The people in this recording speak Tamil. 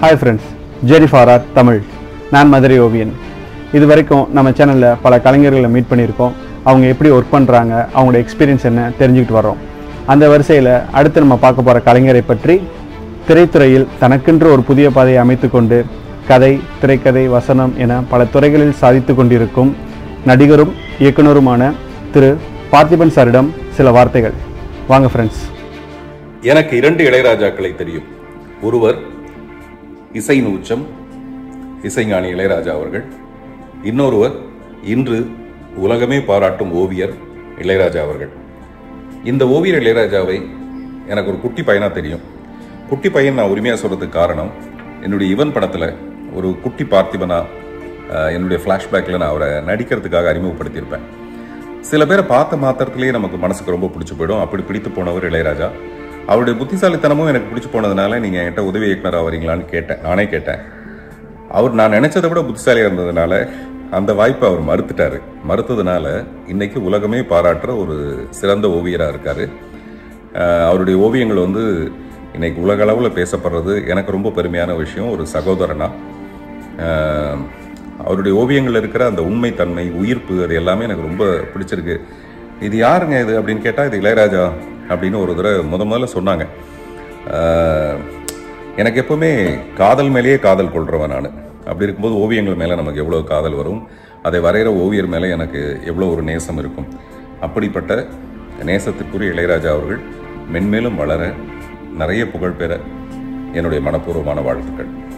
hi friends Jerry Farrar Tamil நான் மதுரை ஓவியன் இது வரைக்கும் நம்ம சேனலில் பல கலைஞர்களை மீட் பண்ணியிருக்கோம் அவங்க எப்படி ஒர்க் பண்ணுறாங்க அவங்களோட எக்ஸ்பீரியன்ஸ் என்ன தெரிஞ்சுக்கிட்டு வர்றோம் அந்த வரிசையில் அடுத்து நம்ம பார்க்க போகிற கலைஞரை பற்றி திரைத்துறையில் தனக்கென்று ஒரு புதிய பாதையை அமைத்துக்கொண்டு கதை திரைக்கதை வசனம் என பல துறைகளில் சாதித்து கொண்டிருக்கும் நடிகரும் இயக்குனருமான திரு பார்த்திபன் சாரிடம் சில வார்த்தைகள் வாங்க ஃப்ரெண்ட்ஸ் எனக்கு இரண்டு இளையராஜாக்களை தெரியும் ஒருவர் இசையின் உச்சம் இசைஞானி இளையராஜா அவர்கள் இன்னொருவர் இன்று உலகமே பாராட்டும் ஓவியர் இளையராஜா அவர்கள் இந்த ஓவியர் இளையராஜாவை எனக்கு ஒரு குட்டி பையனா தெரியும் குட்டி பையன் நான் உரிமையாக சொல்றதுக்கு காரணம் என்னுடைய இவன் படத்தில் ஒரு குட்டி பார்த்திபனா அஹ், என்னுடைய ஃப்ளாஷ்பேக்கில் நான் அவரை நடிக்கிறதுக்காக அறிமுகப்படுத்தியிருப்பேன் சில பேரை பார்த்த மாத்திரத்திலேயே நமக்கு மனசுக்கு ரொம்ப பிடிச்சி போயிடும் அப்படி பிடித்து போனவர் இளையராஜா அவருடைய புத்திசாலித்தனமும் எனக்கு பிடிச்சி போனதுனால நீங்கள் என்கிட்ட உதவி இயக்குனர் வரீங்களான்னு கேட்டேன் நானே கேட்டேன் அவர் நான் நினைச்சதை விட புத்திசாலியாக இருந்ததுனால அந்த வாய்ப்பை அவர் மறுத்துட்டாரு மறுத்ததுனால இன்னைக்கு உலகமே பாராட்டுற ஒரு சிறந்த ஓவியராக இருக்காரு அஹ் அவருடைய ஓவியங்கள் வந்து இன்னைக்கு உலக அளவில் பேசப்படுறது எனக்கு ரொம்ப பெருமையான விஷயம் ஒரு சகோதரனா அஹ் அவருடைய ஓவியங்கள் இருக்கிற அந்த உண்மைத்தன்மை உயிர்ப்பு அது எல்லாமே எனக்கு ரொம்ப பிடிச்சிருக்கு இது யாருங்க இது அப்படின்னு கேட்டால் இது இளையராஜா அப்படின்னு ஒரு தடவை முத முதல்ல சொன்னாங்க அஹ் எனக்கு எப்பவுமே காதல் மேலேயே காதல் கொள்றவன் நான் அப்படி இருக்கும்போது ஓவியங்கள் மேலே நமக்கு எவ்வளோ காதல் வரும் அதை வரைகிற ஓவியர் மேலே எனக்கு எவ்வளோ ஒரு நேசம் இருக்கும் அப்படிப்பட்ட நேசத்திற்குரிய இளையராஜா அவர்கள் மென்மேலும் வளர நிறைய புகழ் பெற என்னுடைய மனப்பூர்வமான வாழ்த்துக்கள்